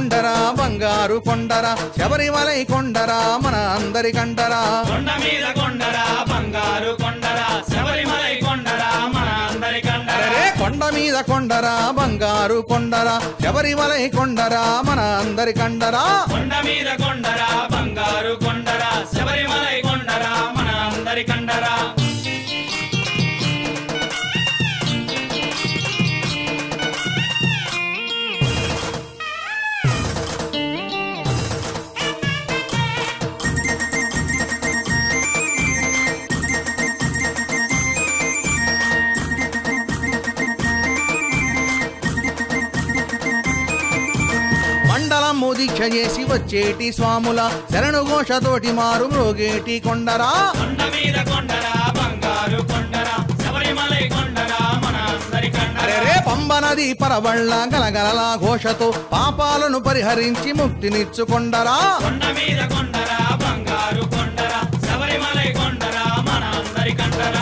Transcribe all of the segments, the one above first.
కొండరా బంగారు కొండరా శబరిమలై కొండరా మన అందరి కండరా కొండ మీద కొండరా బంగారు కొండరా శబరిమలై కొండరా మన అందరి కండరా అరే కొండ మీద కొండరా బంగారు కొండరా శబరిమలై కొండరా మన అందరి కండరా కొండ మీద కొండరా బంగారు కొండరా శబరిమలై కొండరా మన అందరి కండరా మండలము దీక్ష చేసి వచ్చేటి స్వాముల శరణు ఘోషతోటి మారు మ్రోగేటి కొండరా కొండ మీద కొండరా బంగారు కొండరా శబరిమలై కొండరా మన అందరి కండరా అరే పంబ నది పరవళ్ళ గలగలల ఘోషతో పాపాలను పరిహరించి ముక్తినిచ్చుకొండరా కొండ మీద కొండరా బంగారు కొండరా శబరిమలై కొండరా మన అందరి కండరా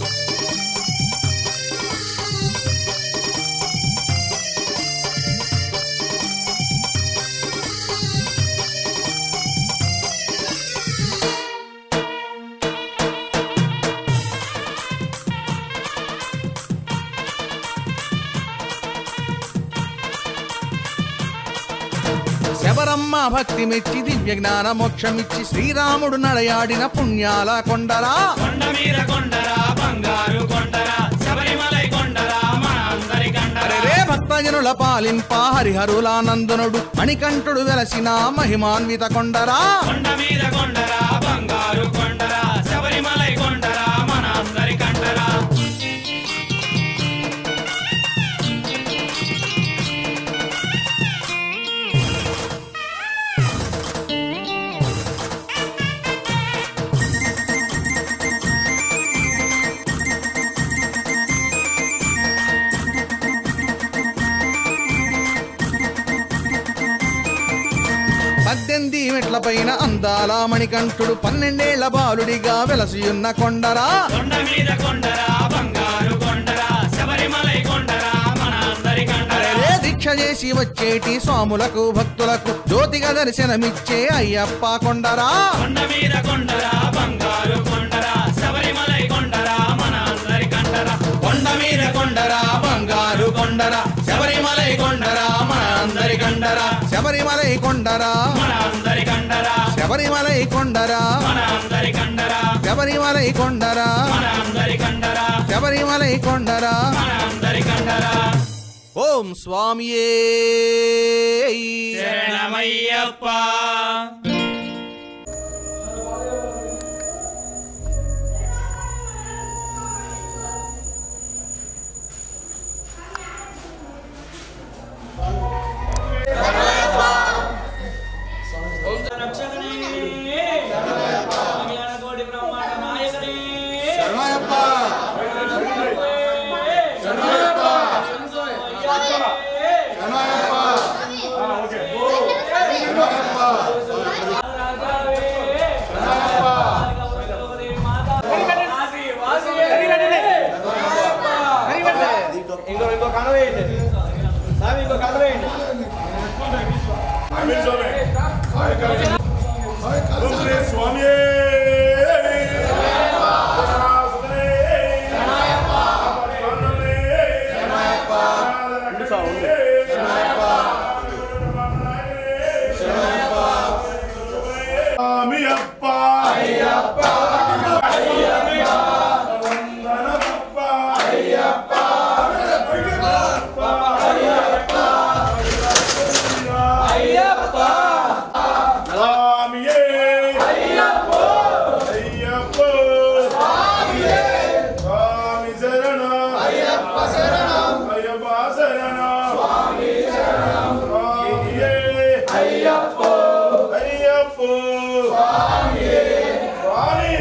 శబరమ్మ భక్తి మెచ్చి దివ్య జ్ఞాన మోక్షమిచ్చి శ్రీరాముడు నడయాడిన పుణ్యాల కొండరా కొండ మీద కొండరా బంగారు కొండరా శబరిమలై కొండరా మన అందరి కండరా అరే భక్తజనుల పాలింప హరిహరులానందనుడు మణికంఠుడు వెలసిన మహిమాన్విత కొండరా కొండ మీద కొండరా బంగారు కొండరా శబరిమలై కొండరా మన అందరి కండరా పద్దెనిమిది మెట్ల పైన అందాల మణికంఠుడు పన్నెండేళ్ల బాలుడిగా వెలసియున్న కొండరా కొండ మీద కొండరా బంగారు కొండరా శబరిమలై కొండరా మన అందరి కండరా అరే దీక్ష చేసి వచ్చేటి స్వాములకు భక్తులకు జ్యోతిగా దర్శనమిచ్చే అయ్యప్ప కొండరా కొండ మీద కొండరా బంగారు కొండరా శబరిమలై కొండరా మన అందరి కండరా కొండ మీద కొండరా బంగారు కొండరా శబరిమలై కొండరా మన అందరి కండరా శబరిమలై కొండరా మన అందరి కండరా శబరిమలై కొండరా మన అందరి కండరా శబరిమలై కొండరా మన అందరి కండరా శబరిమలై కొండరా మన అందరి కండరా ఓం స్వామియే శరణమయ్యప్ప ఇంకో ఇంకో కన్ను వేయండి స్వామి ఇంకో కన్ను వేయండి స్వామి స్వామి అప్ప అయ్యప్ప వందనమప్ప అయ్యప్ప స్వామియే అయ్యప్ప అయ్యప్ప స్వామియే స్వామి శరణ అయ్యప్ప శరణ అయ్యప్ప శరణ స్వామి శరణం స్వామియే అయ్యప్ప అయ్యప్ప స్వామియే స్వామి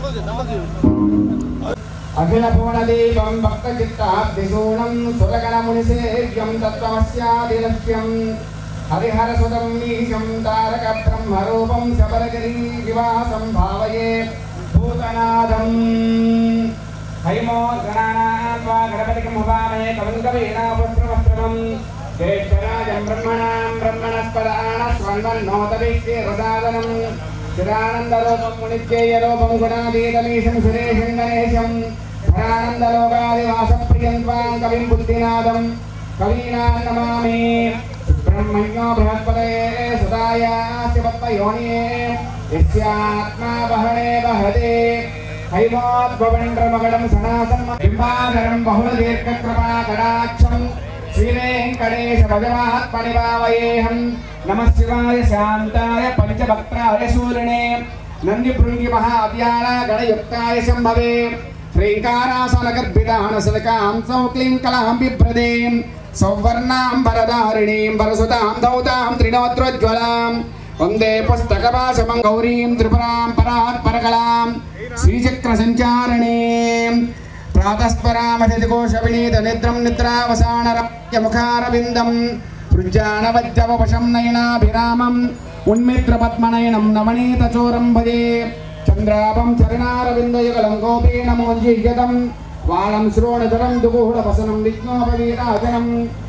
అఖిల పూర్ణదీపం భక్తచిత్తాబ్దిశూనం సురగణమునిసేవ్యం తత్వమస్యాదిలక్ష్యం హరిహరసుతం మీశం తారక బ్రహ్మరూపం శబరగిరి నివాసం భావయే భూతనాదం హైమో గణానాన్వా గణపతికం ఉపామయే కవం కవీనాపుత్రవస్త్రమం జ్యేష్ఠరాజం బ్రహ్మణాం బ్రహ్మణస్పదాన స్వర్ణన్నోతవిష్టే రసాదనం చిదానందరూపం మునిత్యేయరూపం గుణాదీతమీశం సురేశం గణేశం పరానందలోకాదివాసం ప్రియం త్వాం కవిం బుద్ధినాదం కవీనాం నమామి బ్రహ్మణ్యో బృహస్పతే సుదాయాస్య పద్మయోనియే యస్యాత్మా వహనే వహతే హైమోద్భవండ్రమగడం సనాసం బింబాధరం బహుళ దీర్ఘకృపాకటాక్షం శ్రీవేంకటేశ భజమాత్మని భావయేహం నమ శివాయ శాంతాయ పంచభక్త్రాయ శూలినే నంది భృంగి మహావ్యాళ గణయుక్తాయ శంభవే శ్రీకారాసనగర్భితానసలకాం సౌక్లీం కలాం బిభ్రదీం సౌవర్ణాం వరదారిణీం వరసుతాం ధౌతాం త్రినోత్రోజ్వలాం వందే పుస్తకపాశమం గౌరీం త్రిపురాం పరాత్ పరకలాం శ్రీచక్ర సంచారణీం ప్రాతస్పరామధికోశ వినీత నిద్రం నిద్రావసానరముఖారవిందం పృజ్జానవజ్జవశం నయనాభిరామం ఉన్మిత్రపద్మనయనం నవనీతచోరం భజే చంద్రాపం చరణారవిందయుగలం గోపీణమోజ్జిహ్యతం వాళం శ్రోణధరం దుగూఢవసనం విఘ్నోపవీరాజనం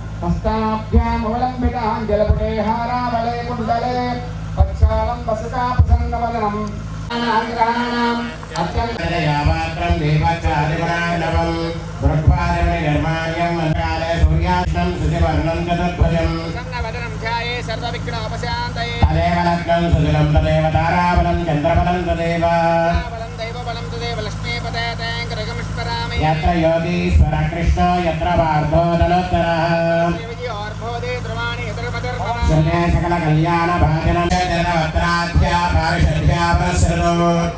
హస్తాభ్యామవలంబితాంజలపుటే హారావళే కుండలే పచ్చాలం వసుకాపసన్నవదనం యావాత్రం దేవాచార్యమానవం బృహ్వారణి నిర్మాణ్యం అంకాలే సూర్యాష్టం శుచివర్ణం చతుర్భుజం సర్వవిఘ్నోపశాంతయే తదేవ లగ్నం సుదినం తదేవ తారాబలం చంద్రబలం తదేవ బలం దైవబలం తదేవ లక్ష్మీపదే తేంకరగమిష్పరామి యత్ర యోగీశ్వర కృష్ణ యత్ర పార్థో ధనోత్తరః విజయోర్భోదే ధ్రువాణి ఎదురుపదర్భవ శృతే సకల కళ్యాణ భాజనం జనవత్రాధ్యా పారిషద్ధ్యా ప్రసృతో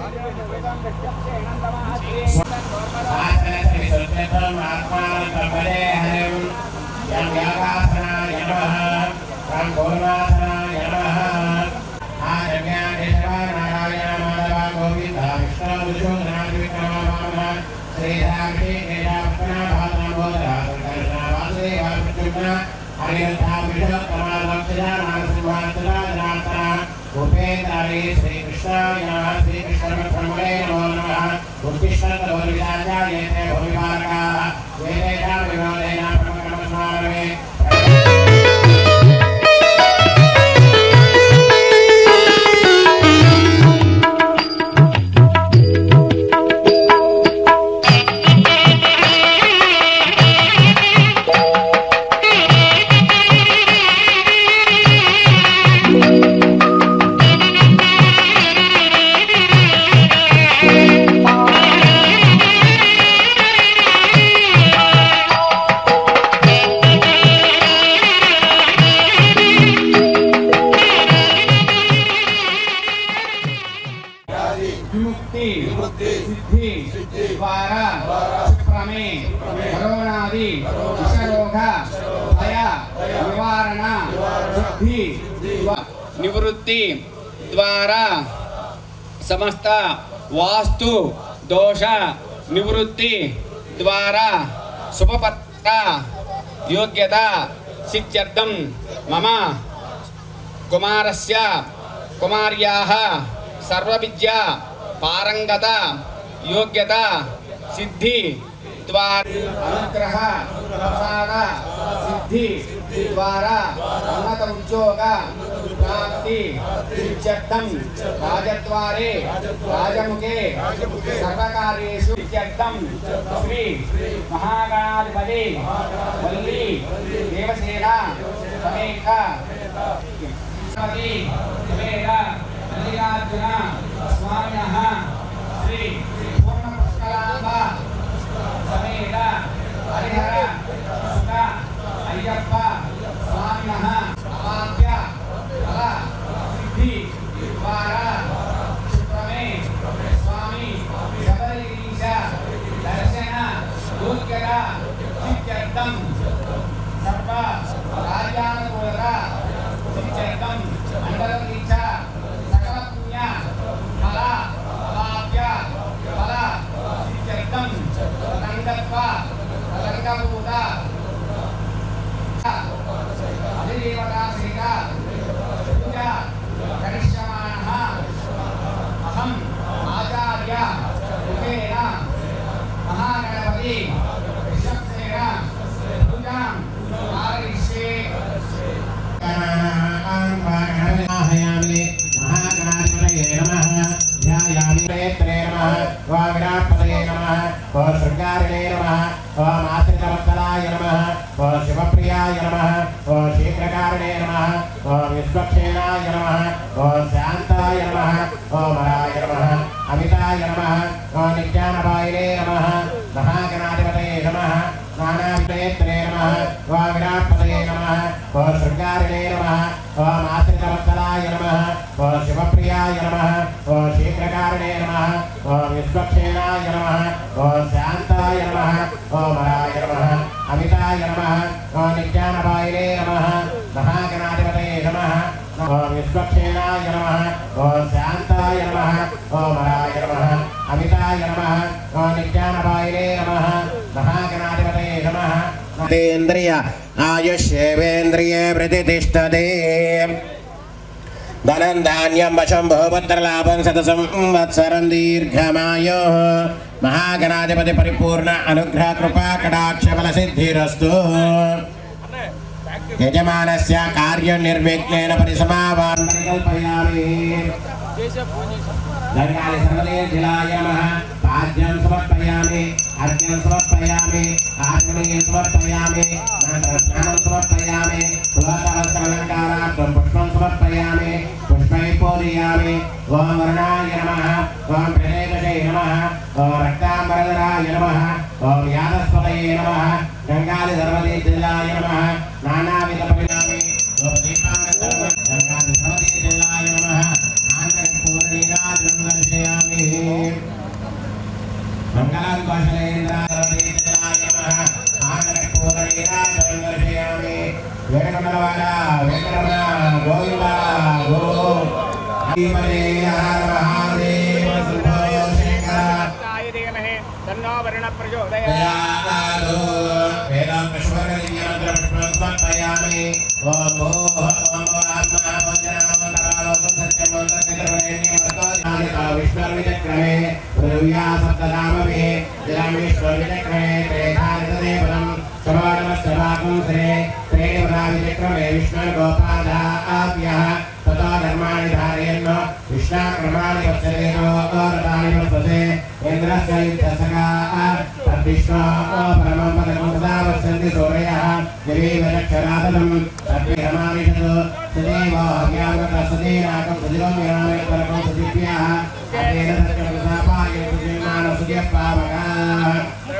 ఆచరణ ఆత్మానం కల్పదే హరిం యం యాగాసనాయ నమః తం పూర్వాసనాయ నమః ఆజజ్ఞానేశ్వర నారాయణ మాధవ గోవింద విష్ణు విష్ణు గణాధి విక్రమ వామన శ్రీరాక్షి కేశాపన భాతనబోధ సంకర్షణ వాసుదేవ ప్రత్యుమ్న హరిహర విష్ణు కమలక్షణ నరసింహాచల జనార్దన ఉపేంద్రాణి శ్రీకృష్ణాయ నమః శ్రీకృష్ణ బ్రహ్మణే నమో నమః ఉత్తిష్ట గౌరిరాజాయ తే భూమివారకాः వేదేషాం వినోదేన ప్రమకర్మస్మారమే విముక్తి సిద్ధి ద్వారా క్షిప్రమే కరోనాది విషరోగ భయ నివారణ సిద్ధి ద్వా- నివృత్తి ద్వారా సమస్త వాస్తు దోష నివృత్తి ద్వారా శుభపత్ర యోగ్యత సిద్ధ్యర్థం మమ కుమారస్య కుమార్యాः సర్వవిద్యా పారంగత యోగ్యత సిద్ధి ద్వారా అనుగ్రహ ప్రసాద సిద్ధి ద్వారా ఉన్నత ఉద్యోగ ప్రాప్తి సిద్ధ్యర్థం రాజద్వారే రాజముఖే సర్వకార్యేషు సిద్ధ్యర్థం శ్రీ మహాగణాధిపతి వల్లి దేవసేన సమేత శ్రీమతి కుబేర మల్లికార్జున స్వామినః శ్రీ పూర్ణపుష్కరాంబ సమేత హరిహర సుత అయ్యప్ప స్వామినః అవాప్య ఫల సిద్ధి ద్వారా క్షిప్రమే స్వామి శబరిగిరీశ దర్శన యోగ్యత సిద్ధ్యర్థం సర్వ కార్యానుకూలత సిద్ధ్యర్థం మండల దీక్ష సకల పుణ్య ఫల ఓం విరాట్పదయే నమః ఓం శృంగారిణే నమః ఓం ఆశ్రితవత్సలాయ నమః ఓం శివప్రియాయ నమః ఓం శీఘ్రకారిణే నమః ఓం విశ్వక్షేణాయ నమః ఓం శాంతాయ నమః ఓం వరాయ నమః అమితాయ నమః ఓం నిత్యానపాయనే నమః మహాగణాధిపతయే నమః నానావిధేత్రే నమః ఓం విరాట్పదయే నమః ఓం శృంగారిణే నమః ఓం ఆశ్రితవత్సలాయ నమః ఓం శివప్రియాయ నమః ఓం శీఘ్రకారిణే నమః ఓం విశ్వక్షేణాయ నమః ఓం శాంతాయ నమః ఓం వరాయ నమః అమితాయ నమః ఓం నిత్యానపాయనే నమః మహాగణాధిపతయే నమః ఓం విశ్వక్షేణాయ నమః ఓం శాంతాయ నమః ఓం వరాయ నమః అమితాయ నమః ఓం నిత్యానపాయనే నమః మహాగణాధిపతయే నమః ఇంద్రియ ఆయుష్యేవేంద్రియే ప్రతిష్టతే ధనం ధాన్యం వశం బహుభద్రలాభం శతసం వత్సరం దీర్ఘమాయో మహాగణాధిపతి పరిపూర్ణ అనుగ్రహ కృపా కటాక్ష బల సిద్ధిరస్తు యజమానస్య కార్యం నిర్విఘ్నేన పరిసమావాన్ పరికల్పయామి దండాలి సర్వదేశిలాయ నమః పాద్యం సమర్పయామి అర్ఘ్యం సమర్పయామి ఆత్మనీయం సమర్పయామి మంత్రస్నానం సమర్పయామి పురాతవస్త్రాలంకారార్థం పుష్పం సమర్పయామి పుష్పై పూజయామి ఓం వరుణాయ నమః ఓం ప్రదేశే నమః ఓం రక్తాంబరధరాయ నమః ఓం యాదస్పతయే నమః గంగాది సర్వదేశిలాయ నమః నానావిధ పరిణామి ఓం దీపానందర్మ గంగాది సర్వదేశిలాయ నమః ఆనందపూర్ణీరాజం దర్శయామి మంగళం కౌశలేంద్రాయ నమః ఆనందపూర్ణీరాజం దర్శయామి వేణుమలవాడ వేణుమల గోవింద గో హరిమలే హర మహాదేవ శుభో శంకర తన్నో వర్ణ ప్రచోదయ దయాళు వేదం పుష్పకలియమంత్ర పుష్పం సమర్పయామి ఓం భూః ఓం ఆత్మా వందనామంతరాలోకం సత్యమంత్రమిత్రవరేణ్యం భక్తోజానిత విష్ణుర్విచక్రమే పృథివ్యా సప్తధామమే జలం విష్ణుర్విచక్రమే త్రేధానితదేవనం సమానమస్య భాగం శ్రే త్రేవరా విచక్రమే విష్ణుర్గోపాదాభ్యः ततो धर्माणि धारयन् विष्णाक्रमाणि वत्सरेणो रथानि वर्तते इन्द्रस्य युद्धसखा तद्विष्णो परमं पदकं सदा वत्सन्ति सूरयः दिवीव रक्षरातनं तद्विहमानिषत् सदैव हव्यामृत सदेनाकं सदिवं विरामयपरकं सदिभ्यः अतेन सत्यमसापाय सुजन्मान सुजपावकाः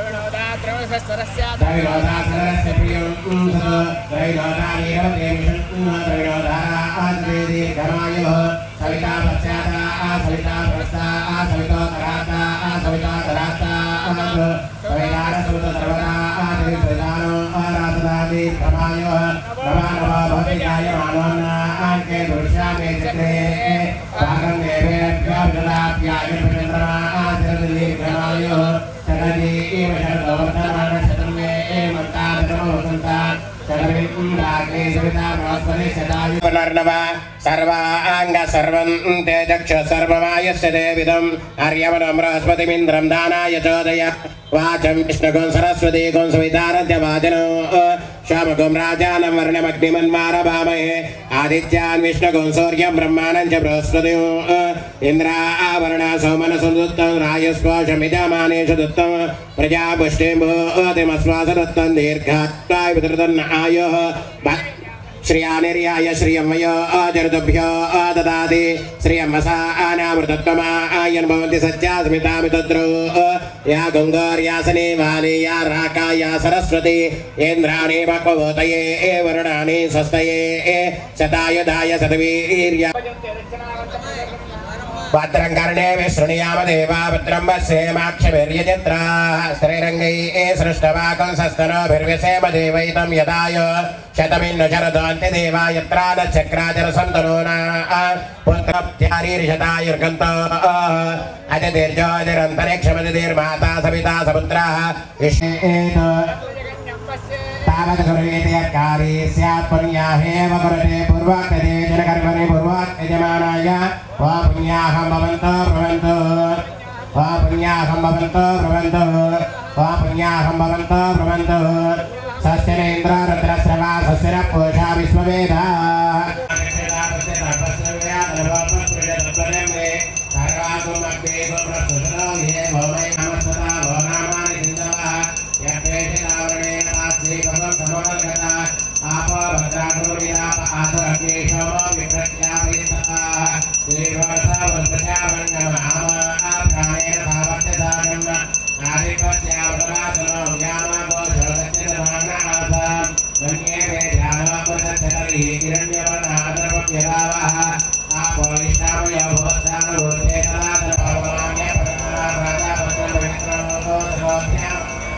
त्रैलोदासरस्य प्रियं सत् त्रैलोदानीरव देविषन् त्रैलोदाराद्वे दीर्घमायुः सविता पश्चाता सविता प्रस्ता सवितोतराता सवितोतराता सवितारसुत सर्वदा देविसवितानो रासदा दीर्घमायुः नमा नमो भवति जायमानोन्नाङ्के दृश्यामे चक्रे भागं देवेभ्यो विददाप्यायुर्चन्द्रमा आचरदीर्घमायुः शतजी एव शरदवर्धमान शतं मे एवन्तादतमो वसन्ता పునర్నవ సర్వాంగ సర్వం తే చక్ష సర్వమాయస్య దేవిదం హర్యమనం బృహస్పతిమింద్రం దానాయ చోదయ వాచం విష్ణుగుం సరస్వతి గుం సవితారథ్య వాచనో శ్యామగుం రాజానం వర్ణమగ్నిమన్మార భామహే ఆదిత్యాన్ విష్ణుగుం సూర్యం బ్రహ్మాణం చ బృహస్పతి ఇంద్రావరణ సోమన సుదత్తం రాయస్వాశమిజమానేషు దత్తం ప్రజాపుష్టింభూతిమశ్వాస దత్తం దీర్ఘాత్వాయ వితృతన్న ఆయో శ్రియానిర్యాయ శ్రియం జరుతుభ్యో దదాతి శ్రియం వసానామృతత్వమాయన్ భవంతి సత్యాస్మితామి తద్రో యా గంగోర్యాసనే వాలి యా రాకా యా సరస్వతి ఇంద్రాణి భక్వతయే వరుణాని స్వస్తయే శతాయుధాయ శతవీర్య భద్రం కర్ణే విశృణుయామ దేవా భద్రం వశ్యేమాక్షమిర్యజత్రా స్త్రీరంగై సృష్టవాకం సస్తనోభిర్వ్యసేమ దేవైతం యదాయ శతమిన్ను శరదోంతి దేవా యత్రా చక్రాచర సంతనోనా పుత్రప్త్యారీర్షతాయుర్గంతో అజతిర్జోతిరంతరిక్షమతిర్మాతా సవితా సముద్రా విష్ణు तावद्गुरुवेदयर्कारी स्यात् पुण्याहेव कुरुते पूर्वाक्यते जनकर्मणि पूर्वाक्यजमानाय वा पुण्याहं भवन्तो भवन्तु वा पुण्याहं भवन्तो भवन्तु वा पुण्याहं भवन्तो भवन्तु सस्यनेन्द्र रुद्रस्रवा सस्यर पूषा विश्ववेदा सर्वागुमग्ने वै नमस्तदा वो नामानि सिन्धवः यत्वेषितावरणेन रात्रि भगवन् समोदगता आपो भद्राकुर्विदाप आसरकेशवो विप्रत्यापयितः श्रीवर्षा वल्पत्यावन्नम आमा प्राणेन भावत्यदानम् आदिपत्यावरासनो व्यामागो जलदत्यमानासाम् मन्ये मे ध्यानमृतचरी हिरण्यवर्णादरव्यभावः आपोलिष्टामयो भवत्सानभूते कलादरभवान्य प्रजापतिर्विक्रमो सर्वज्ञाम्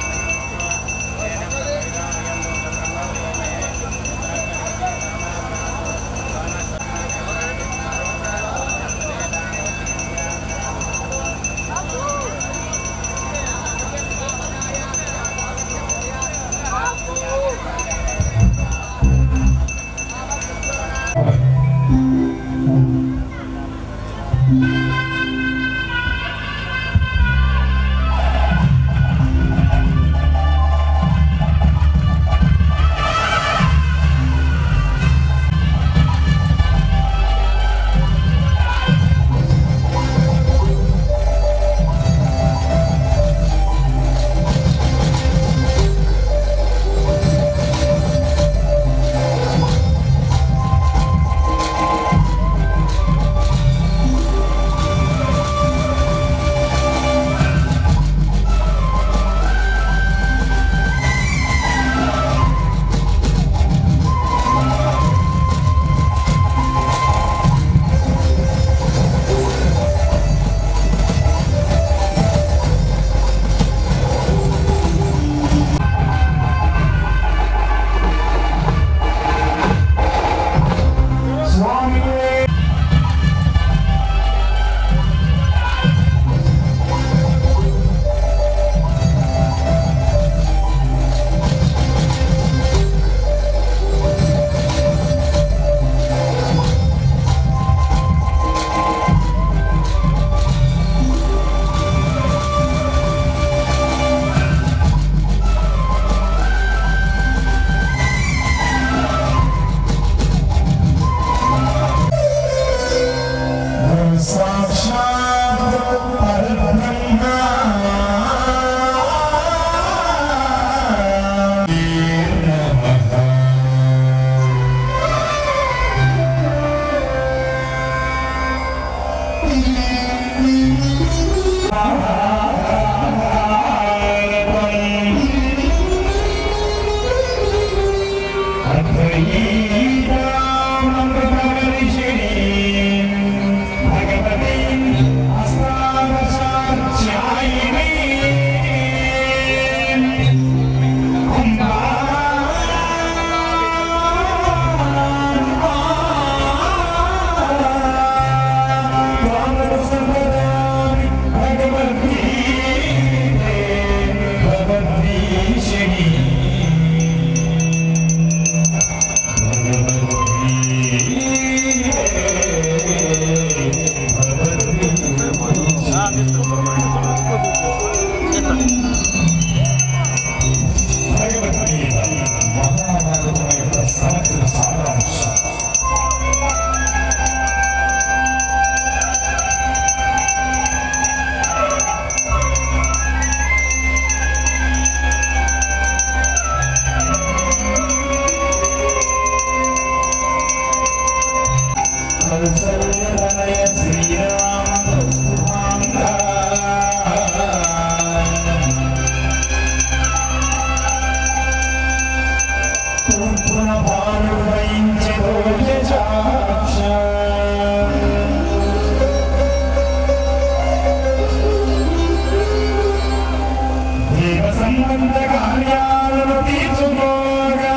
సంబంధ కార్యాలను తీర్చుకోగా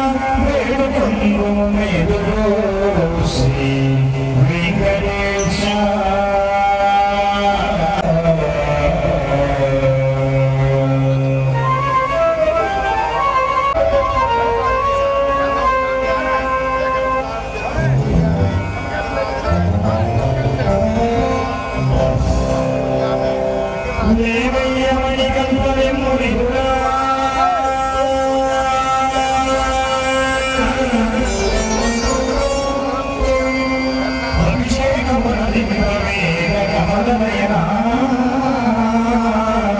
వేడుకొందు మెదుగు శ్రీ వెంకటేశ దేవయ్యమణి కల్పవెమ్ముడిగుడా అభిషేకమునది వివేక కమలనయనా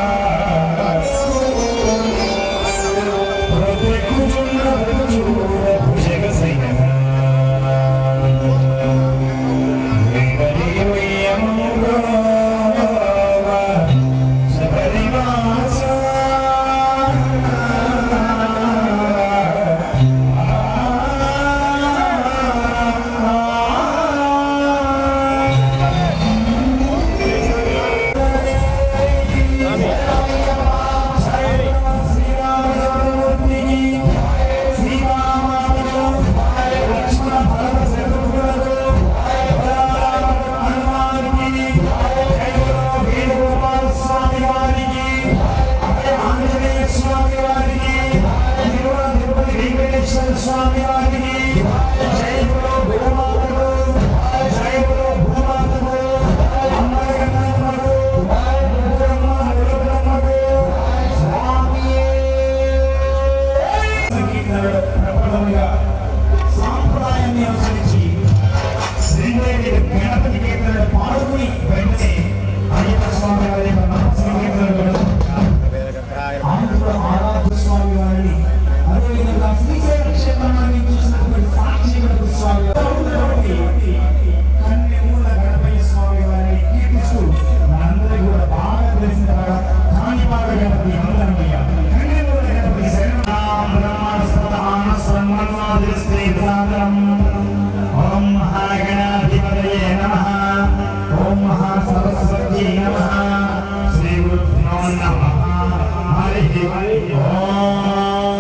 నమః హరి ఓం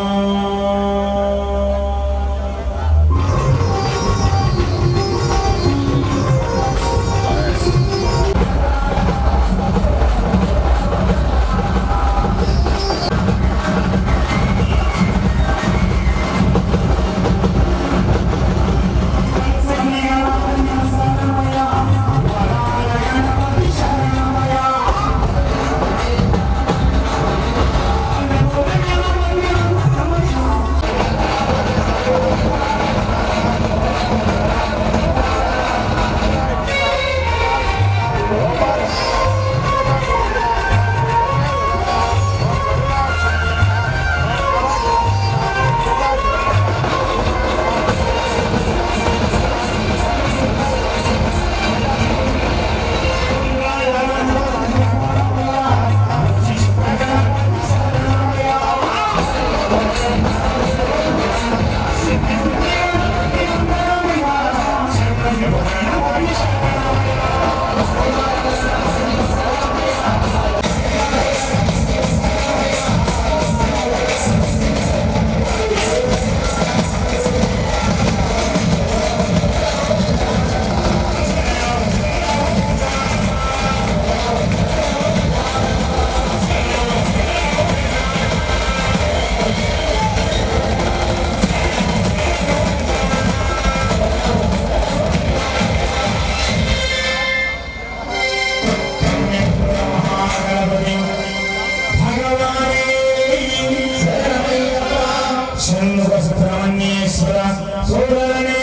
షణ్ముఖ సుబ్రహ్మణ్యేశ్వర సోదరనే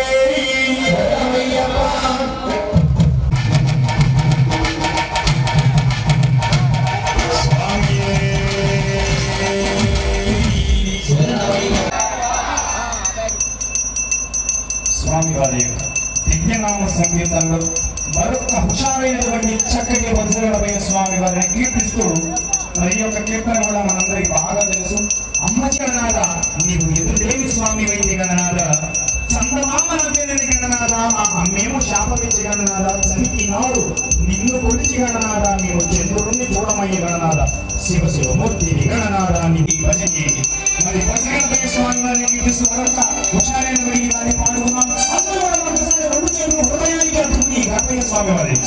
స్వామి వారి యొక్క దివ్యనామ సంగీతంలో మరొక హుషారైనటువంటి చక్కటి వజ్రలపైన స్వామి వారిని కీర్తిస్తూ మరి ఈ యొక్క కీర్తన కూడా మనందరికి బాగా తెలుసు అమ్మ గణనాథ నీవు ఎదురేమి స్వామి వైద్య గణనాథ చందమామ నవ్వేదని గణనాథ మా అమ్మేమో శాపమిచ్చి గణనాథ చనికి నాడు నిన్ను కొలిచి గణనాథ మేము చంద్రుడిని చూడమయ్య గణనాథ శివ శివమూర్తి గణనాథ నీకు భజనేమి మరి భజనపై స్వామి వారిని కీర్తిస్తూ మరొక హుషారైనటువంటి వారిని పాడుకున్నాం అందరూ కూడా ఒకసారి రెండు చేతులు హృదయానికి అర్థం గణపయ్య స్వామి వారి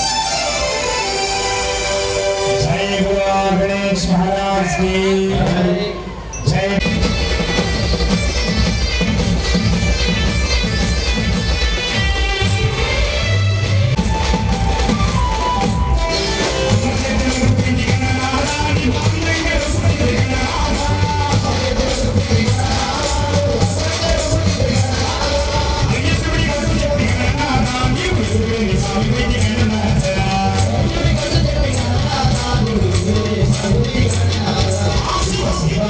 జై గురు గణేష్ మహారాజ్ కి జై శివ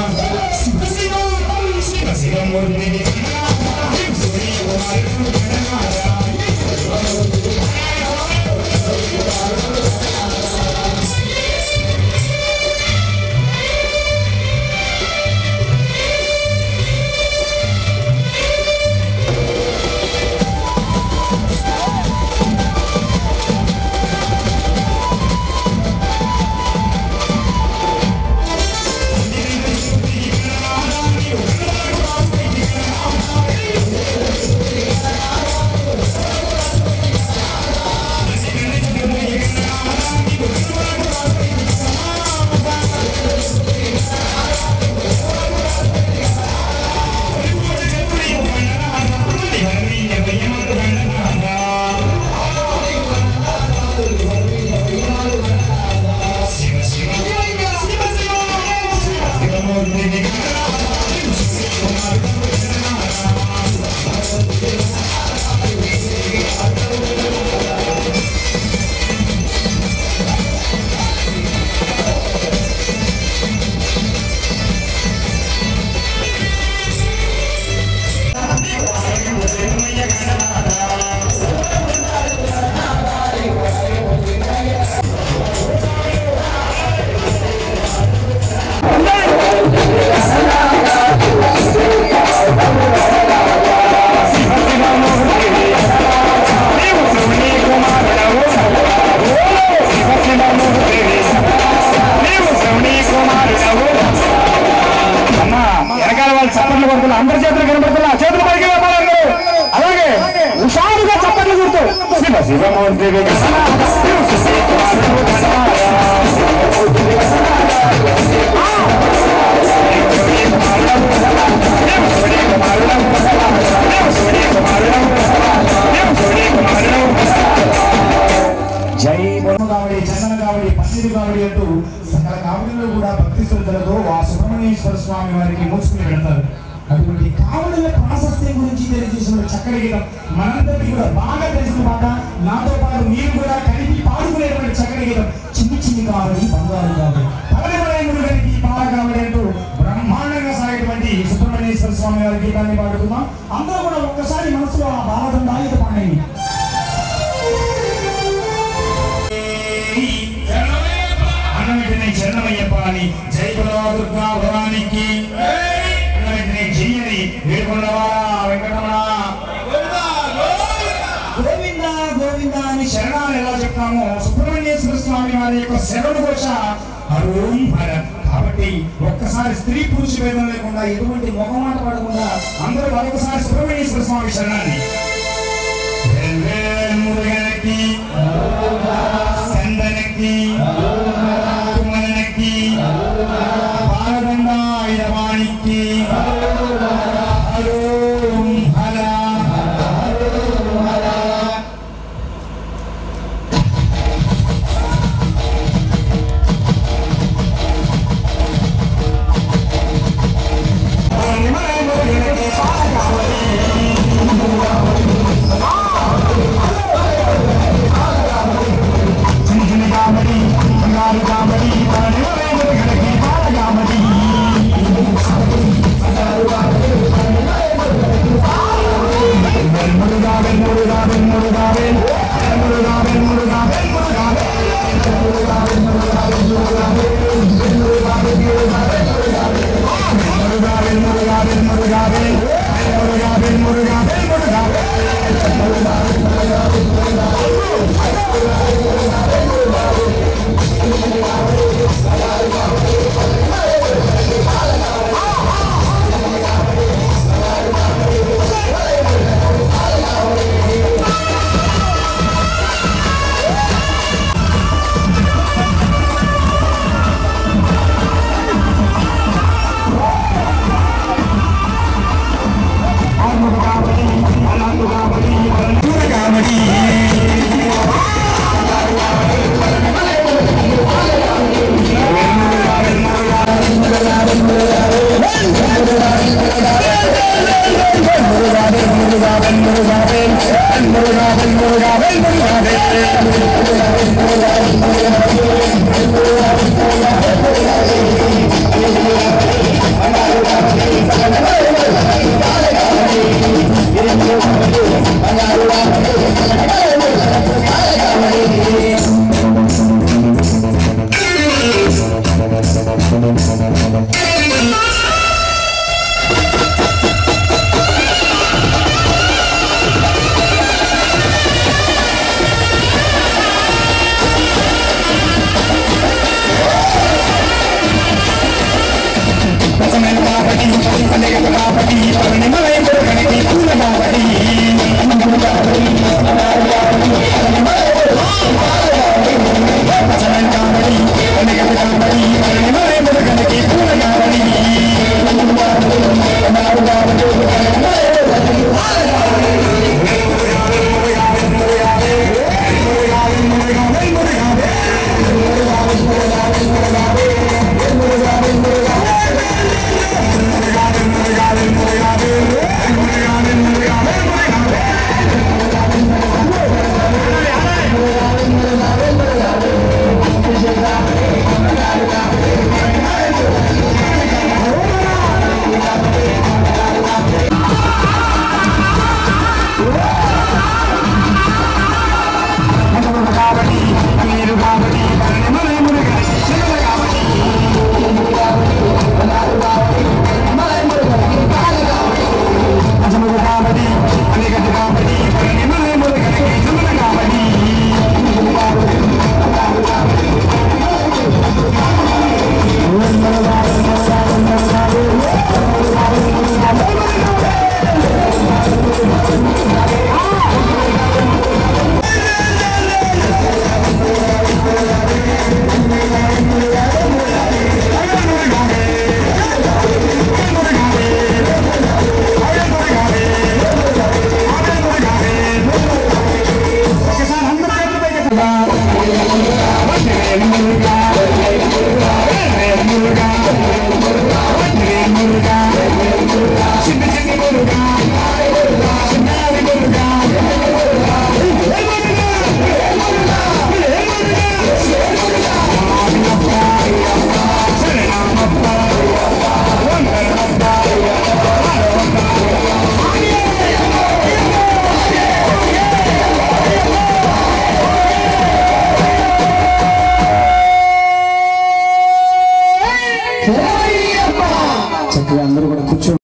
చప్పట్లు కొడుతున్నా అందరి చేతులు కనబడుతున్నా చేతులు పైకి లేపాలి అందరూ. అలాగే హుషారుగా చప్పట్లు కొడుతూ శివ శివమూర్తి వికసన శివ శివ జై బొమ్మ కావడి చందన కావడి పన్నీరు కావడి అంటూ సకల కావడిలో కూడా భక్తి శ్రద్ధలతో ఆ సుబ్రహ్మణ్యేశ్వర స్వామి వారికి మూసుకుని పెడతారు అటువంటి కావడుల ప్రాశస్త్యం గురించి తెలియజేసిన చక్కటి గీతం మనందరికీ కూడా బాగా తెలిసిన పాట నాతో పాటు మీరు కూడా కలిపి పాడుకునేటువంటి చక్కటి గీతం చిన్ని చిన్ని కావడి బంగారు కావడి పగలమలైన గారికి బాగా కావడి అంటూ బ్రహ్మాండంగా సాగేటువంటి సుబ్రహ్మణ్యేశ్వర స్వామి వారి గీతాన్ని పాడుతున్నాం అందరూ కూడా ఒక్కసారి మనసులో ఆ భావతం బాధ్యత పాడండి అన్నవెంటనే చరణమయ్యప్ప అని జై బులా దుర్గా భవానికి అన్నవెంటనే జై అని వేడుకొండవారా వెంకటరమణ గోవింద గోవింద అని శరణాలు ఎలా చెప్తామో సుబ్రహ్మణ్యేశ్వర స్వామి వారి యొక్క శరణు ఘోష హరోం హర కాబట్టి ఒక్కసారి స్త్రీ పురుష భేదం లేకుండా ఎటువంటి మొహమాట పడకుండా అందరూ మరొకసారి సుబ్రహ్మణ్యేశ్వర స్వామి శరణాన్ని వేల్ వేల్ మురుగనకి స్కందనకి